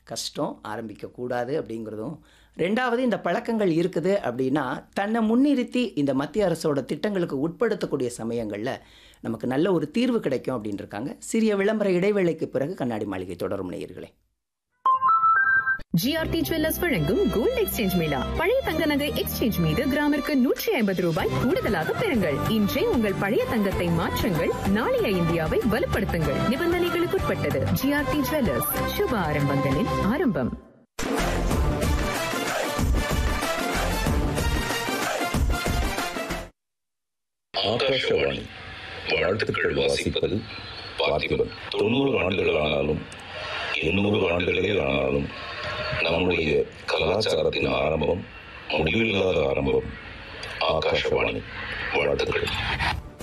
கஷ்டம் ஆரம்பிக்கக்கூடாது அப்படிங்கிறதும் ரெண்டாவது இந்த பழக்கங்கள் இருக்குது அப்படின்னா தன்னை முன்னிறுத்தி இந்த மத்திய அரசோட திட்டங்களுக்கு உட்படுத்தக்கூடிய சமயங்களில் நமக்கு நல்ல ஒரு தீர்வு கிடைக்கும் அப்படின்னு இருக்காங்க சிறிய விளம்பர இடைவேளைக்கு பிறகு கண்ணாடி மாளிகை தொடரும் நேயர்களே ஜிஆர்டி ஜுவல்லர்ஸ் வழங்கும் கோல்ட் எக்ஸ்சேஞ்ச் மேளா பழைய தங்க நகை எக்ஸ்சேஞ்ச் மீது கிராமிற்கு நூற்றி ஐம்பது ரூபாய் கூடுதலாக பெறுங்கள் இன்றே உங்கள் பழைய தங்கத்தை மாற்றுங்கள் நாளைய இந்தியாவை வலுப்படுத்துங்கள் நிபந்தனைகளுக்குட்பட்டது ஜிஆர்டி ஜுவல்லர்ஸ் சுப ஆரம்பங்களின் ஆரம்பம் ஆகாஷவாணி வாழ்த்துக்கள் வாசிப்பது பார்த்திபன் தொண்ணூறு ஆண்டுகள் ஆனாலும் எண்ணூறு ஆண்டுகளே ஆனாலும் நம்முடைய கலாச்சாரத்தின் ஆரம்பம் முடிவில்லாத ஆரம்பம் ஆகாஷவாணி வாழ்த்துக்கள்